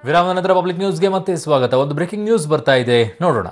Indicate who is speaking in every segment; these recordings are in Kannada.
Speaker 1: ವಿರಾಮದ ನಂತರ ಪಬ್ಲಿಕ್ ನ್ಯೂಸ್ಗೆ ಮತ್ತೆ ಸ್ವಾಗತ ಒಂದು ಬ್ರೇಕಿಂಗ್ ನ್ಯೂಸ್ ಬರ್ತಾ ಇದೆ ನೋಡೋಣ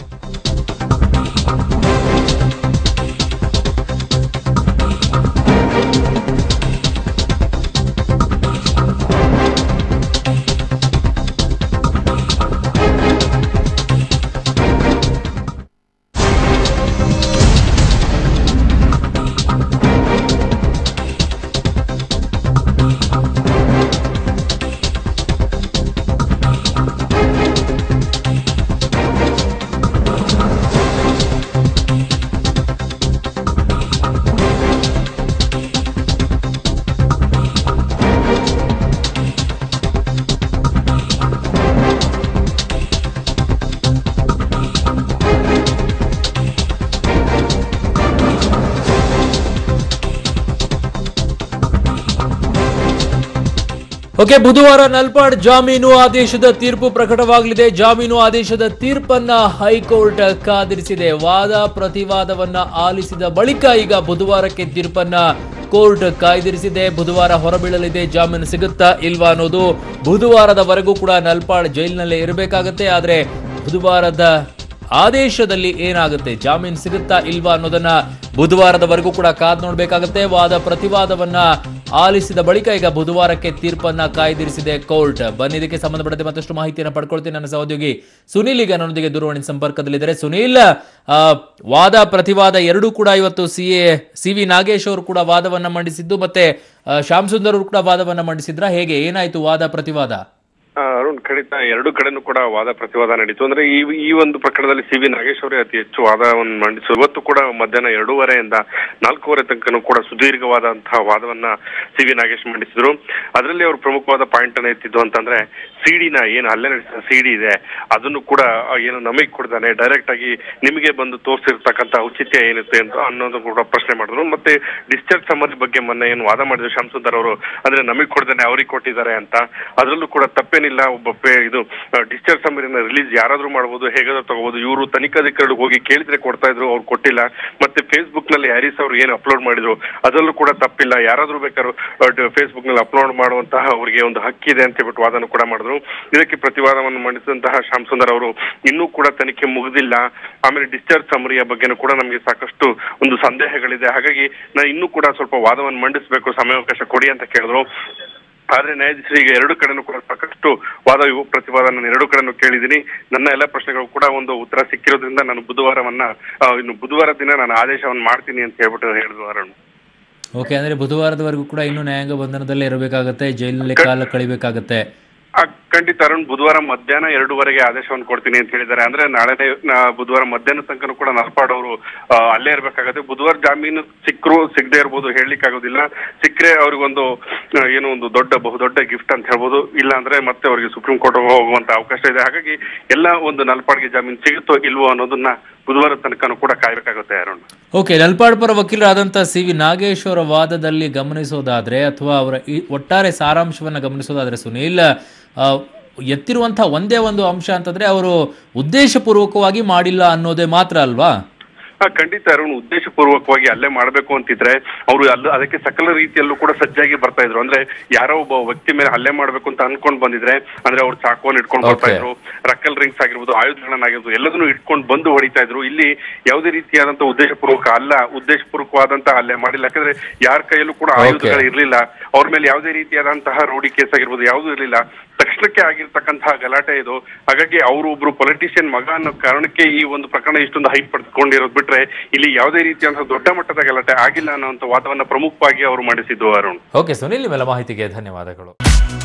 Speaker 1: ಓಕೆ ಬುಧವಾರ ನಲ್ಪಾಡ್ ಜಾಮೀನು ಆದೇಶದ ತೀರ್ಪು ಪ್ರಕಟವಾಗಲಿದೆ ಜಾಮೀನು ಆದೇಶದ ತೀರ್ಪನ್ನ ಹೈಕೋರ್ಟ್ ಕಾದಿರಿಸಿದೆ ವಾದ ಪ್ರತಿವಾದವನ್ನ ಆಲಿಸಿದ ಬಳಿಕ ಈಗ ಬುಧವಾರಕ್ಕೆ ತೀರ್ಪನ್ನ ಕೋರ್ಟ್ ಕಾಯ್ದಿರಿಸಿದೆ ಬುಧವಾರ ಹೊರಬೀಳಲಿದೆ ಜಾಮೀನು ಸಿಗುತ್ತಾ ಇಲ್ವಾ ಅನ್ನೋದು ಬುಧವಾರದವರೆಗೂ ಕೂಡ ನಲ್ಪಾಡ್ ಜೈಲಿನಲ್ಲೇ ಇರಬೇಕಾಗತ್ತೆ ಆದ್ರೆ ಬುಧವಾರದ ಆದೇಶದಲ್ಲಿ ಏನಾಗುತ್ತೆ ಜಾಮೀನು ಸಿಗುತ್ತಾ ಇಲ್ವಾ ಅನ್ನೋದನ್ನ ಬುಧವಾರದವರೆಗೂ ಕೂಡ ಕಾದ್ ನೋಡ್ಬೇಕಾಗತ್ತೆ ವಾದ ಪ್ರತಿವಾದವನ್ನ ಆಲಿಸಿದ ಬಳಿಕ ಈಗ ಬುಧವಾರಕ್ಕೆ ತೀರ್ಪನ್ನ ಕಾಯ್ದಿರಿಸಿದೆ ಕೋರ್ಟ್ ಬನ್ನಿ ಇದಕ್ಕೆ ಸಂಬಂಧಪಟ್ಟಂತೆ ಮತ್ತಷ್ಟು ಮಾಹಿತಿಯನ್ನು ಪಡ್ಕೊಳ್ತೀನಿ ನನ್ನ ಸಹೋದ್ಯೋಗಿ ಸುನೀಲ್ ಈಗ ನನ್ನೊಂದಿಗೆ ದೂರವಾಣಿ ಸಂಪರ್ಕದಲ್ಲಿದ್ದಾರೆ ಸುನೀಲ್ ಆ, ವಾದ ಪ್ರತಿವಾದ ಎರಡೂ ಕೂಡ ಇವತ್ತು C A C V Nagesh ಅವರು ಕೂಡ ವಾದವನ್ನ ಮಂಡಿಸಿದ್ದು ಮತ್ತೆ ಆ, ಶ್ಯಾಮ್ ಸುಂದರ್ ಅವರು ಕೂಡ ವಾದವನ್ನ ಮಂಡಿಸಿದ್ರ ಹೇಗೆ ಏನಾಯ್ತು ವಾದ ಪ್ರತಿವಾದ
Speaker 2: ಆ, ಅರುಣ್ ಖಂಡಿತ ಎರಡು ಕಡೆನೂ ಕೂಡ ವಾದ ಪ್ರತಿವಾದ ನಡೀತು ಅಂದ್ರೆ ಈ ಈ ಒಂದು ಪ್ರಕರಣದಲ್ಲಿ ಸಿ ವಿ ನಾಗೇಶ್ ಅವರೇ ಅತಿ ಹೆಚ್ಚು ವಾದವನ್ನು ಮಂಡಿಸಿ ಇವತ್ತು ಕೂಡ ಮಧ್ಯಾಹ್ನ ಎರಡೂವರೆಯಿಂದ ನಾಲ್ಕೂವರೆ ತನಕನೂ ಕೂಡ ಸುದೀರ್ಘವಾದಂತಹ ವಾದವನ್ನ ಸಿ ವಿ ನಾಗೇಶ್ ಮಂಡಿಸಿದ್ರು ಅದರಲ್ಲಿ ಅವರು ಪ್ರಮುಖವಾದ ಪಾಯಿಂಟ್ ಅನ್ನ ಎತ್ತಿದ್ದು ಅಂತಂದ್ರೆ ಸಿಡಿನ ಏನು ಹಲ್ಲೆ ನಡೆಸಿದ ಸಿಡಿ ಇದೆ ಅದನ್ನು ಕೂಡ ಆ, ಏನು ನಮಗೆ ಕೊಡ್ತಾನೆ ಡೈರೆಕ್ಟ್ ಆಗಿ ನಿಮಗೆ ಬಂದು ತೋರಿಸಿರ್ತಕ್ಕಂಥ ಔಚಿತ್ಯ ಏನಿರುತ್ತೆ ಅಂತ ಅನ್ನೋದು ಕೂಡ ಪ್ರಶ್ನೆ ಮಾಡಿದ್ರು ಮತ್ತೆ ಡಿಸ್ಚಾರ್ಜ್ ಸಂಬಂಧ ಬಗ್ಗೆ ಮೊನ್ನೆ ಏನು ವಾದ ಮಾಡಿದ್ರು ಶ್ಯಾಮ್ ಸುಂದರ್ ಅವರು ಅಂದ್ರೆ ನಮಗೆ ಕೊಡ್ತಾನೆ ಅವ್ರಿಗೆ ಕೊಟ್ಟಿದ್ದಾರೆ ಅಂತ ಅದರಲ್ಲೂ ಕೂಡ ತಪ್ಪೇನಿಲ್ಲ ಒಬ್ಬ ಪೇ- ಇದು ಡಿಸ್ಚಾರ್ಜ್ ಸಂಬಂಧ ರಿಲೀಸ್ ಯಾರಾದ್ರೂ ಮಾಡ್ಬೋದು ಹೇಗಾದ್ರೂ ತಗೋಬಹುದು ಇವರು ತನಿಖಾಧಿಕಾರಿಗಳು ಹೋಗಿ ಕೇಳಿದ್ರೆ ಕೊಡ್ತಾ ಇದ್ರು ಅವ್ರು ಕೊಟ್ಟಿಲ್ಲ ಮತ್ತೆ ಫೇಸ್ಬುಕ್ ನಲ್ಲಿ ಹ್ಯಾರಿಸ್ ಅವರು ಏನು ಅಪ್ಲೋಡ್ ಮಾಡಿದ್ರು ಅದರಲ್ಲೂ ಕೂಡ ತಪ್ಪಿಲ್ಲ ಯಾರಾದ್ರೂ ಬೇಕಾದ್ರೂ ಫೇಸ್ಬುಕ್ ನಲ್ಲಿ ಅಪ್ಲೋಡ್ ಮಾಡುವಂತಹ ಅವರಿಗೆ ಒಂದು ಹಕ್ಕಿದೆ ಅಂತ ಹೇಳ್ಬಿಟ್ಟು ವಾದನ ಕೂಡ ಮಾಡಿದ್ರು ಇದಕ್ಕೆ ಪ್ರತಿವಾದವನ್ನು ಮಂಡಿಸಿದಂತಹ ಶ್ಯಾಮ್ ಸುಂದರ್ ಅವರು ಇನ್ನೂ ಕೂಡ ತನಿಖೆ ಮುಗಿದಿಲ್ಲ ಆಮೇಲೆ ಡಿಸ್ಚಾರ್ಜ್ ಸಮರಿಯ ಬಗ್ಗೆನೂ ಕೂಡ ನಮಗೆ ಸಾಕಷ್ಟು ಒಂದು ಸಂದೇಹಗಳಿದೆ ಹಾಗಾಗಿ ನಾನು ಇನ್ನೂ ಕೂಡ ಸ್ವಲ್ಪ ವಾದವನ್ನು ಮಂಡಿಸಬೇಕು ಸಮಯಾವಕಾಶ ಕೊಡಿ ಅಂತ ಕೇಳಿದ್ರು ಆದ್ರೆ ನ್ಯಾಯಾಧೀಶರಿಗೆ ಎರಡು ಕಡೆನೂ ಕೂಡ ಸಾಕಷ್ಟು ವಾದ ಇವು ಪ್ರತಿವಾದ ನಾನು ಎರಡು ಕಡೆನೂ ಕೇಳಿದ್ದೀನಿ ನನ್ನ ಎಲ್ಲ ಪ್ರಶ್ನೆಗಳು ಕೂಡ ಒಂದು ಉತ್ತರ ಸಿಕ್ಕಿರೋದ್ರಿಂದ ನಾನು ಬುಧವಾರವನ್ನ ಆ, ಇನ್ನು ಬುಧವಾರ ದಿನ ನಾನು ಆದೇಶವನ್ನು ಮಾಡ್ತೀನಿ ಅಂತ ಹೇಳ್ಬಿಟ್ಟು ಹೇಳಿದ್ರು ಅರುಣ್
Speaker 1: ಓಕೆ ಅಂದ್ರೆ ಬುಧವಾರದವರೆಗೂ ಕೂಡ ಇನ್ನೂ ನ್ಯಾಯಾಂಗ ಬಂಧನದಲ್ಲೇ ಇರಬೇಕಾಗತ್ತೆ ಜೈಲಿನಲ್ಲಿ ಕಾಲ ಕಳಿಬೇಕಾಗತ್ತೆ
Speaker 2: ಆ, ಖಂಡಿತ ಅರುಣ್ ಬುಧವಾರ ಮಧ್ಯಾಹ್ನ ಎರಡೂವರೆಗೆ ಆದೇಶವನ್ನು ಕೊಡ್ತೀನಿ ಅಂತ ಹೇಳಿದ್ದಾರೆ ಅಂದ್ರೆ ನಾಳೆನೇ ನಾ- ಬುಧವಾರ ಮಧ್ಯಾಹ್ನ ತನಕ ಕೂಡ ನಲ್ಪಾಡ್ ಅವರು ಆ, ಅಲ್ಲೇ ಇರ್ಬೇಕಾಗತ್ತೆ ಬುಧವಾರ ಜಾಮೀನು ಸಿಕ್ಕರು ಸಿಗದೆ ಇರ್ಬೋದು ಹೇಳಲಿಕ್ಕೆ ಆಗೋದಿಲ್ಲ ಸಿಕ್ಕರೆ ಅವ್ರಿಗೊಂದು ಆ, ಏನು ಒಂದು ದೊಡ್ಡ ಬಹುದೊಡ್ಡ ಗಿಫ್ಟ್ ಅಂತ ಹೇಳ್ಬೋದು ಇಲ್ಲ ಅಂದ್ರೆ ಮತ್ತೆ ಅವರಿಗೆ ಸುಪ್ರೀಂ ಕೋರ್ಟ್ ಹೋಗುವಂತ ಅವಕಾಶ ಇದೆ ಹಾಗಾಗಿ ಎಲ್ಲ ಒಂದು ನಲ್ಪಾಡ್ಗೆ ಜಾಮೀನು ಸಿಗುತ್ತೋ ಇಲ್ವೋ ಅನ್ನೋದನ್ನ ಬುಧವಾರ ತನಕನೂ ಕೂಡ ಕಾಯ್ಬೇಕಾಗುತ್ತೆ ಅರುಣ್
Speaker 1: ಓಕೆ ನಲ್ಪಾಡ್ ಪರ ವಕೀಲರಾದಂಥ ಸಿ ವಿ ನಾಗೇಶ್ ಅವರ ವಾದದಲ್ಲಿ ಗಮನಿಸೋದಾದ್ರೆ ಅಥವಾ ಅವರ ಈ ಒಟ್ಟಾರೆ ಸಾರಾಂಶವನ್ನ ಗಮನಿಸೋದಾದ್ರೆ ಸುನೀಲ್ ಆ, ಎತ್ತಿರುವಂತಹ ಒಂದೇ ಒಂದು ಅಂಶ ಅಂತಂದ್ರೆ ಅವರು ಉದ್ದೇಶಪೂರ್ವಕವಾಗಿ ಮಾಡಿಲ್ಲ ಅನ್ನೋದೇ ಮಾತ್ರ ಅಲ್ವಾ
Speaker 2: ಹಾ ಖಂಡಿತ ಅರುಣ್ ಉದ್ದೇಶಪೂರ್ವಕವಾಗಿ ಅಲ್ಲೇ ಮಾಡ್ಬೇಕು ಅಂತಿದ್ರೆ ಅವರು ಅಲ್ಲ ಅದಕ್ಕೆ ಸಕಲ ರೀತಿಯಲ್ಲೂ ಕೂಡ ಸಜ್ಜಾಗಿ ಬರ್ತಾ ಇದ್ರು ಅಂದ್ರೆ ಯಾರೋ ಒಬ್ಬ ವ್ಯಕ್ತಿ ಮೇಲೆ ಹಲ್ಲೆ ಮಾಡ್ಬೇಕು ಅಂತ ಅನ್ಕೊಂಡ್ ಬಂದಿದ್ರೆ ಅಂದ್ರೆ ಅವ್ರು ಚಾಕುವನ್ನು ಇಟ್ಕೊಂಡು ಬರ್ತಾ
Speaker 1: Okay.
Speaker 2: ಇದ್ರು ರಕ್ಕಲ್ ರಿಂಗ್ಸ್ ಆಗಿರ್ಬೋದು ಆಯುಧಗಳನ್ನಾಗಿರ್ಬೋದು ಎಲ್ಲದನ್ನು ಇಟ್ಕೊಂಡು ಬಂದು ಹೊಡಿತಾ ಇದ್ರು ಇಲ್ಲಿ ಯಾವುದೇ ರೀತಿಯಾದಂತ ಉದ್ದೇಶಪೂರ್ವಕ ಅಲ್ಲ ಉದ್ದೇಶಪೂರ್ವಕವಾದಂತ ಹಲ್ಲೆ ಮಾಡಿಲ್ಲ ಯಾಕಂದ್ರೆ ಯಾರ ಕೈಯಲ್ಲೂ ಕೂಡ
Speaker 1: Okay.
Speaker 2: ಆಯುಧಗಳು ಇರ್ಲಿಲ್ಲ ಅವ್ರ ಮೇಲೆ ಯಾವುದೇ ರೀತಿಯಾದಂತಹ ರೂಢಿ ಕೇಸ್ ಆಗಿರ್ಬೋದು ಯಾವುದೂ ಇರಲಿಲ್ಲ ತಕ್ಷಣಕ್ಕೆ ಆಗಿರ್ತಕ್ಕಂತಹ ಗಲಾಟೆ ಇದು ಹಾಗಾಗಿ ಅವರು ಒಬ್ರು ಪೊಲಿಟಿಷಿಯನ್ ಮಗ ಅನ್ನೋ ಕಾರಣಕ್ಕೆ ಈ ಒಂದು ಪ್ರಕರಣ ಇಷ್ಟೊಂದು ಹೈಪ್ ಪಡೆದುಕೊಂಡಿರೋದು ಬಿಟ್ರೆ ಇಲ್ಲಿ ಯಾವುದೇ ರೀತಿಯಾದಂತಹ ದೊಡ್ಡ ಮಟ್ಟದ ಗಲಾಟೆ ಆಗಿಲ್ಲ ಅನ್ನೋಂಥ ವಾದವನ್ನ ಪ್ರಮುಖವಾಗಿ ಅವರು ಮಾಡಿಸಿದ್ದು ಅರುಣ್
Speaker 1: ಓಕೆ ಸುನೀಲ್ ನಿಮ್ಮೆಲ್ಲ ಮಾಹಿತಿಗೆ ಧನ್ಯವಾದಗಳು